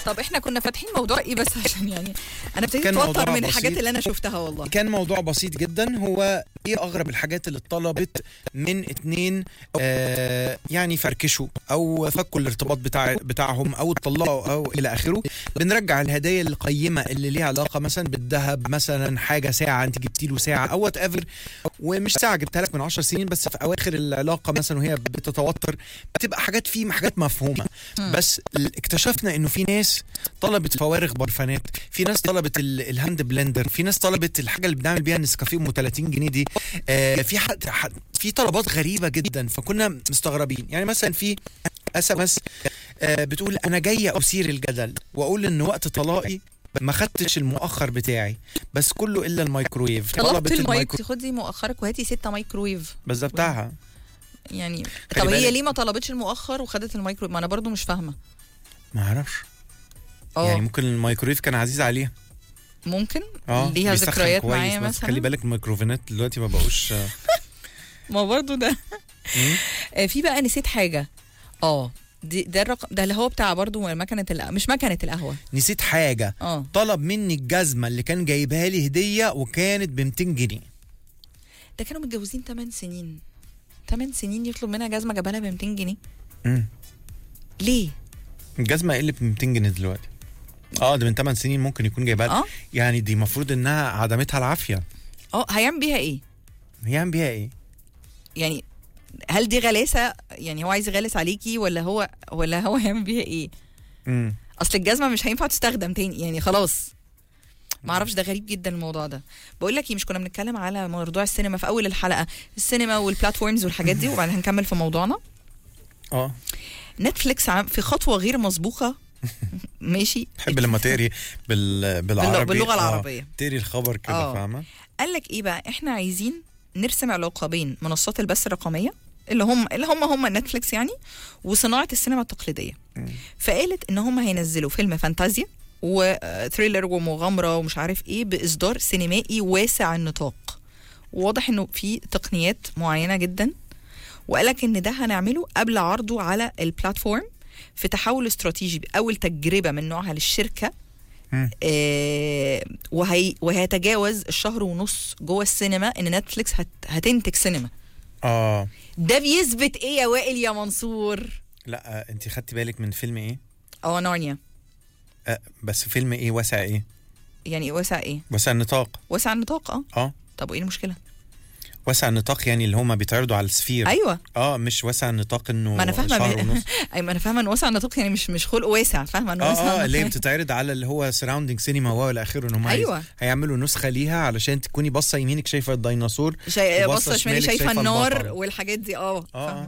طب احنا كنا فاتحين موضوع ايه بس عشان يعني انا ابتديت كان اتوتر موضوع من الحاجات بسيط. اللي انا شفتها والله كان موضوع بسيط جدا هو ايه اغرب الحاجات اللي اتطلبت من اتنين آه يعني فركشوا او فكوا الارتباط بتاع بتاعهم او اتطلقوا او الى اخره بنرجع الهدايا القيمه اللي ليها علاقه مثلا بالذهب مثلا حاجه ساعه انت جبتي له ساعه او وات ايفر ومش ساعه جبتها لك من 10 سنين بس في اواخر العلاقه مثلا وهي بتتوتر بتبقى حاجات فيه حاجات مفهومه بس ال- اكتشفنا انه في ناس طلبت فوارغ برفانات في ناس طلبت ال- الهاند بلندر في ناس طلبت الحاجه اللي بنعمل بيها النسكافيه ام 30 جنيه دي آه في حد حد في طلبات غريبه جدا فكنا مستغربين يعني مثلا في اس ام اس بتقول انا جايه اثير الجدل واقول ان وقت طلاقي ما خدتش المؤخر بتاعي بس كله الا الميكرويف طلبت المايك خدي مؤخرك وهاتي ستة مايكرويف بس ده بتاعها يعني خلي طب هي بالك. ليه ما طلبتش المؤخر وخدت المايكرويف ما انا برضو مش فاهمه ما اعرفش اه يعني ممكن الميكرويف كان عزيز عليها ممكن اه ليها بيسخن ذكريات كويس، معايا بس مثلا خلي بالك الميكروفونات دلوقتي ما بقوش آه، ما برضو ده مم. آه، في بقى نسيت حاجه اه دي ده الرقم ده اللي هو بتاع برضو مكنه القهوه مش مكنه القهوه نسيت حاجه اه طلب مني الجزمه اللي كان جايبها لي هديه وكانت ب 200 جنيه ده كانوا متجوزين 8 سنين 8 سنين يطلب منها جزمه جابها لها ب 200 جنيه مم. ليه الجزمه قلت ب 200 جنيه دلوقتي اه ده من 8 سنين ممكن يكون جايبها لها. اه يعني دي المفروض انها عدمتها العافيه اه هيعمل بيها ايه هيعمل بيها ايه يعني هل دي غلاسه يعني هو عايز يغلس عليكي ولا هو ولا هو هيعمل بيها ايه امم اصل الجزمه مش هينفع تستخدم تاني يعني خلاص ما اعرفش ده غريب جدا الموضوع ده بقول لك ايه مش كنا بنتكلم على موضوع السينما في اول الحلقه السينما والبلاتفورمز والحاجات دي وبعدين هنكمل في موضوعنا اه نتفليكس عم في خطوه غير مسبوقه ماشي تحب لما تقري بال... بالعربي باللغة آه، العربية. تقري الخبر كده آه. فاهمه قال لك ايه بقى احنا عايزين نرسم علاقه بين منصات البث الرقميه اللي هم اللي هم هم نتفليكس يعني وصناعه السينما التقليديه مم. فقالت ان هم هينزلوا فيلم فانتازيا وثريلر ومغامره ومش عارف ايه باصدار سينمائي واسع النطاق وواضح انه في تقنيات معينه جدا وقالك ان ده هنعمله قبل عرضه على البلاتفورم في تحول استراتيجي اول تجربه من نوعها للشركه مم. آه وهي وهيتجاوز الشهر ونص جوه السينما ان نتفليكس هت هتنتج سينما اه ده بيثبت ايه يا وائل يا منصور لا آه، انت خدتي بالك من فيلم ايه اه نارنيا آه بس فيلم ايه واسع ايه يعني واسع ايه واسع النطاق واسع النطاق اه اه طب وايه المشكله واسع النطاق يعني اللي هما بيتعرضوا على السفير ايوه اه مش واسع النطاق انه ما انا فاهمه شهر من- ونص اي ما انا فاهمه ان واسع النطاق يعني مش مش خلق واسع فاهمه ان واسع اه اه اللي هي النطاق- بتتعرض على اللي هو سراوندينج سينما والى اخره ان هم أيوة. هيعملوا نسخه ليها علشان تكوني باصه يمينك شايفه الديناصور شاي... وبصة بصه شمالي شمالك شايفه شايفة النار البطل. والحاجات دي اه آه. فاهمه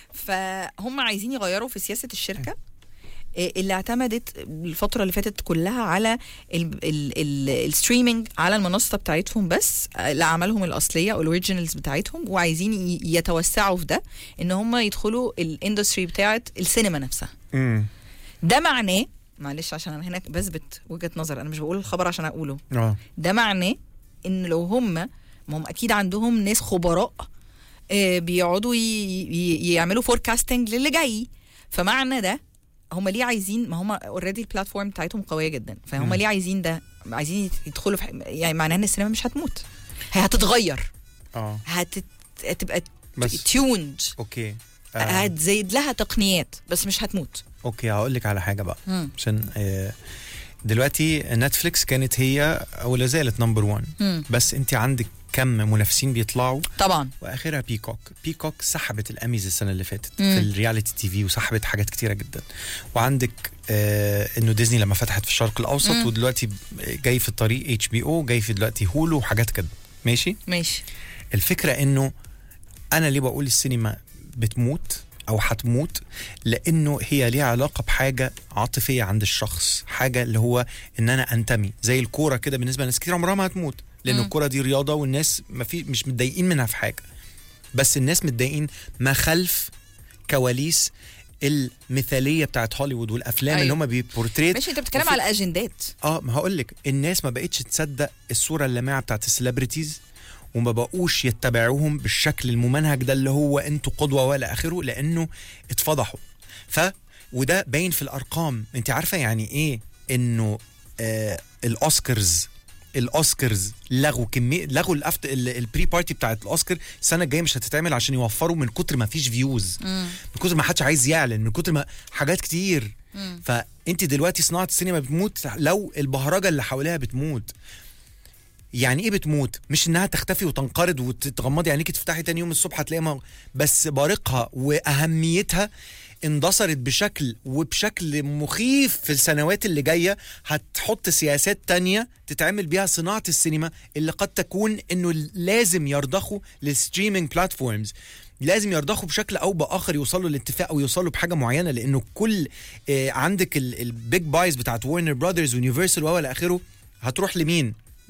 فهم عايزين يغيروا في سياسه الشركه إيه اللي اعتمدت الفترة اللي فاتت كلها على ال- ال- ال- الستريمينج على المنصة بتاعتهم بس آه، لأعمالهم الأصلية أو الأوريجينالز بتاعتهم وعايزين ي- يتوسعوا في ده إن هم يدخلوا الاندستري بتاعت السينما نفسها امم ده معناه معلش عشان أنا هنا بثبت وجهة نظر أنا مش بقول الخبر عشان أقوله اه ده معناه ان لو هم ما هم اكيد عندهم ناس خبراء آه، بيقعدوا ي- ي- يعملوا فوركاستنج للي جاي فمعنى ده هم ليه عايزين ما هم اوريدي البلاتفورم بتاعتهم قويه جدا فهم مم. ليه عايزين ده عايزين يدخلوا في ح- يعني معناه ان السينما مش هتموت هي هتتغير اه هتت... هتبقى بس تيوند اوكي آه. هتزيد لها تقنيات بس مش هتموت اوكي هقول لك على حاجه بقى مم. عشان آه دلوقتي نتفليكس كانت هي او لا زالت نمبر 1 مم. بس انت عندك كم منافسين بيطلعوا طبعا واخرها بيكوك بيكوك سحبت الاميز السنه اللي فاتت مم. في الرياليتي تي في وسحبت حاجات كتيره جدا وعندك آه انه ديزني لما فتحت في الشرق الاوسط مم. ودلوقتي جاي في الطريق اتش بي او جاي في دلوقتي هولو وحاجات كده ماشي ماشي الفكره انه انا ليه بقول السينما بتموت او هتموت لانه هي ليها علاقه بحاجه عاطفيه عند الشخص حاجه اللي هو ان انا انتمي زي الكوره كده بالنسبه لناس كتير عمرها ما هتموت لان مم. الكوره دي رياضه والناس ما في مش متضايقين منها في حاجه بس الناس متضايقين ما خلف كواليس المثاليه بتاعت هوليوود والافلام أيوة. اللي هم بيبورتريت ماشي انت بتتكلم وفي- على اجندات اه ما هقول لك الناس ما بقتش تصدق الصوره اللامعه بتاعت السليبرتيز وما بقوش يتبعوهم بالشكل الممنهج ده اللي هو انتوا قدوه ولا اخره لانه اتفضحوا ف وده باين في الارقام انت عارفه يعني ايه انه آه الاوسكارز الاوسكارز لغوا كميه لغوا الأفت... ال- البري بارتي بتاعت الاوسكار السنه الجايه مش هتتعمل عشان يوفروا من كتر ما فيش فيوز من كتر ما حدش عايز يعلن من كتر ما حاجات كتير فانت دلوقتي صناعه السينما بتموت لو البهرجه اللي حواليها بتموت يعني ايه بتموت مش انها تختفي وتنقرض وتتغمضي عينيكي تفتحي تاني يوم الصبح هتلاقيها مو- بس بارقها واهميتها اندثرت بشكل وبشكل مخيف في السنوات اللي جايه هتحط سياسات تانية تتعمل بيها صناعه السينما اللي قد تكون انه لازم يرضخوا للستريمينج بلاتفورمز لازم يرضخوا بشكل او باخر يوصلوا لاتفاق او يوصلوا بحاجه معينه لانه كل آه، عندك البيج بايز بتاعت وارنر براذرز ويونيفرسال والى اخره هتروح لمين؟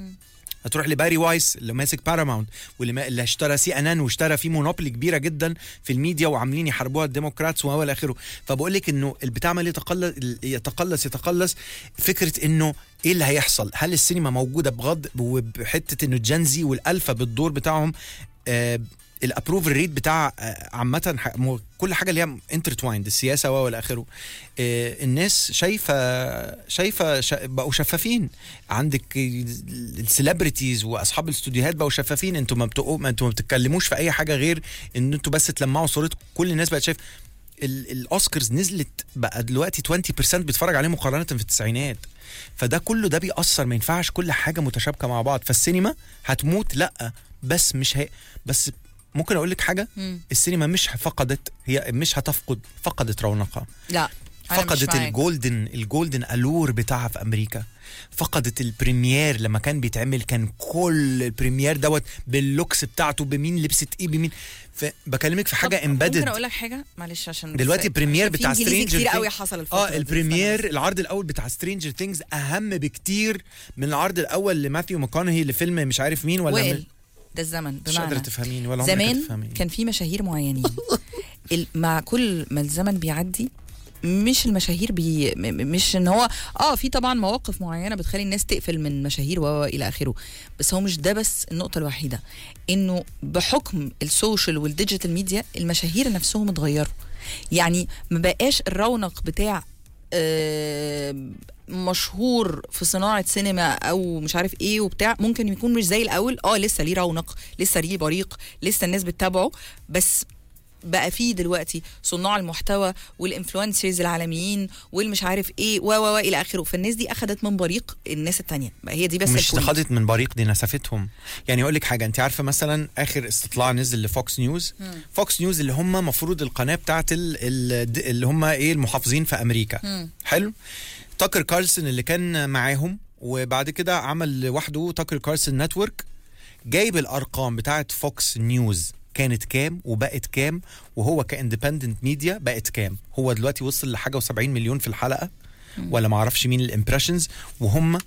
هتروح لباري وايس اللي ماسك باراماونت واللي ما اللي اشترى سي ان ان واشترى فيه مونوبولي كبيره جدا في الميديا وعاملين يحاربوها الديموقراطس والى اخره فبقول لك انه البتاع عمال يتقلص يتقلص يتقلص فكره انه ايه اللي هيحصل هل السينما موجوده بغض وبحته انه الجنزي والالفا بالدور بتاعهم آه الابروفل ريت بتاع آه، عامه ح- مو- كل حاجه اللي هي انترتوايند السياسه والى اخره آه، الناس شايفه شايفه شا بقوا شفافين عندك السليبرتيز واصحاب الاستوديوهات بقوا شفافين انتوا ما بتقوا ما انتوا ما بتتكلموش في اي حاجه غير ان انتوا بس تلمعوا صورتكم كل الناس بقت شايف ال- الاوسكارز نزلت بقى دلوقتي 20% بيتفرج عليه مقارنه في التسعينات فده كله ده بيأثر ما ينفعش كل حاجه متشابكه مع بعض فالسينما هتموت لا بس مش هي بس ممكن اقول لك حاجه مم. السينما مش فقدت هي مش هتفقد فقدت رونقها لا أنا مش فقدت معاك. الجولدن الجولدن الور بتاعها في امريكا فقدت البريمير لما كان بيتعمل كان كل البريمير دوت باللوكس بتاعته بمين لبست ايه بمين بكلمك في حاجه طب امبيدد ممكن اقول لك حاجه معلش عشان بس- دلوقتي البريمير عشان في بتاع إنجليزي سترينجر كتير قوي حصل الفتره اه دي، البريمير فبس. العرض الاول بتاع سترينجر ثينجز اهم بكتير من العرض الاول لماثيو ماكونهي لفيلم مش عارف مين ولا وائل من- ده الزمن مش قادره بمعنى تفهميني ولا عمرك زمان هتفهميني. كان في مشاهير معينين ال- مع كل ما الزمن بيعدي مش المشاهير بي م- م- مش ان هو اه في طبعا مواقف معينه بتخلي الناس تقفل من مشاهير و الى اخره بس هو مش ده بس النقطه الوحيده انه بحكم السوشيال والديجيتال ميديا المشاهير نفسهم اتغيروا يعني ما بقاش الرونق بتاع آه، مشهور في صناعة سينما أو مش عارف إيه وبتاع ممكن يكون مش زي الأول آه لسه ليه رونق لسه ليه بريق لسه الناس بتتابعه بس بقى فيه دلوقتي صناع المحتوى والانفلونسرز العالميين والمش عارف ايه و و و الى اخره فالناس دي اخذت من بريق الناس التانية بقى هي دي بس مش البوينت. خدت من بريق دي نسفتهم يعني اقول لك حاجه انت عارفه مثلا اخر استطلاع نزل لفوكس نيوز فوكس نيوز اللي هم مفروض القناه بتاعت ال- ال- اللي هم ايه المحافظين في امريكا مم. حلو تاكر كارلسون اللي كان معاهم وبعد كده عمل لوحده تاكر كارلسون نتورك جايب الارقام بتاعت فوكس نيوز كانت كام وبقت كام وهو كاندبندنت ميديا بقت كام هو دلوقتي وصل لحاجه و70 مليون في الحلقه ولا معرفش مين الامبريشنز وهم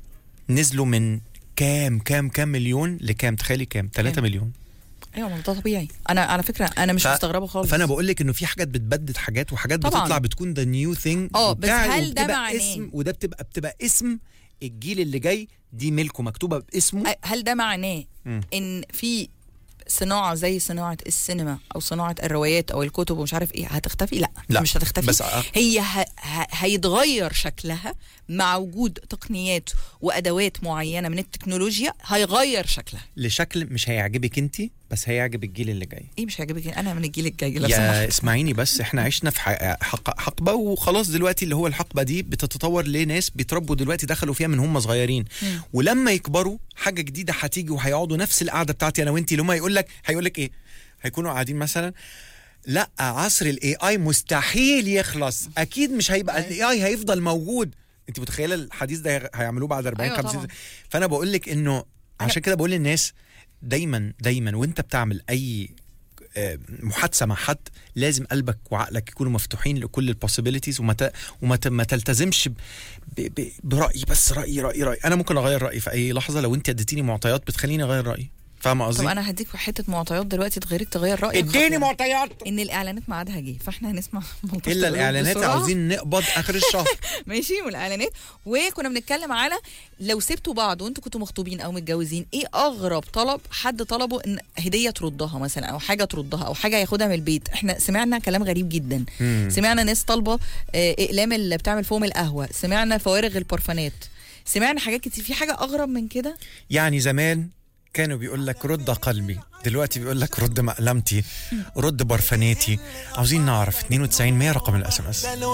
نزلوا من كام كام كام مليون لكام تخيلي كام 3 كام؟ مليون ايوه ما ده طبيعي انا على فكره انا مش ف- مستغربه خالص فانا بقول لك انه في حاجات بتبدد حاجات وحاجات طبعاً. بتطلع بتكون ذا نيو ثينج اه، بس هل ده معناه- اسم وده بتبقى بتبقى اسم الجيل اللي جاي دي ملكه مكتوبه باسمه أ- هل ده معناه مم. ان في صناعه زي صناعه السينما او صناعه الروايات او الكتب ومش عارف ايه هتختفي لا, لا، مش هتختفي بس هي ه... ه... هيتغير شكلها مع وجود تقنيات وادوات معينه من التكنولوجيا هيغير شكلها لشكل مش هيعجبك انت بس هيعجب الجيل اللي جاي ايه مش هيعجبك انا من الجيل الجاي لو يا سمحت اسمعيني بس احنا عشنا في ح- حق حقبه وخلاص دلوقتي اللي هو الحقبه دي بتتطور لناس بيتربوا دلوقتي دخلوا فيها من هم صغيرين مم. ولما يكبروا حاجه جديده هتيجي وهيقعدوا نفس القعده بتاعتي انا وانتي اللي هم هيقول لك هيقول لك ايه هيكونوا قاعدين مثلا لا عصر الاي اي مستحيل يخلص اكيد مش هيبقى الاي اي هيفضل موجود انت متخيله الحديث ده هي- هيعملوه بعد 40 أيوة 50 طبعاً. فانا بقول لك انه عشان كده بقول للناس دايما دايما وانت بتعمل اي آه، محادثه مع حد لازم قلبك وعقلك يكونوا مفتوحين لكل البوسيبيليتيز وما ت... وما ت... ما تلتزمش ب... ب... ب... برايي بس رايي رايي رايي انا ممكن اغير رايي في اي لحظه لو انت اديتيني معطيات بتخليني اغير رايي فاهمه طب قصدي انا هديك حته معطيات دلوقتي تغيرك تغير رايك اديني خطوة. معطيات ان الاعلانات ميعادها جه فاحنا هنسمع ملطشة الا القلوب الاعلانات بسرعة. عاوزين نقبض اخر الشهر ماشي والاعلانات وكنا بنتكلم على لو سبتوا بعض وانتوا كنتوا مخطوبين او متجوزين ايه اغرب طلب حد طلبه ان هديه تردها مثلا او حاجه تردها او حاجه ياخدها من البيت احنا سمعنا كلام غريب جدا مم. سمعنا ناس طالبه آه، اقلام اللي بتعمل فوم القهوه سمعنا فوارغ البرفانات سمعنا حاجات كتير في حاجه اغرب من كده يعني زمان كانوا بيقول لك رد قلبي دلوقتي بيقول لك رد مقلمتي رد برفاناتي عاوزين نعرف 92 100 رقم الاس ام اس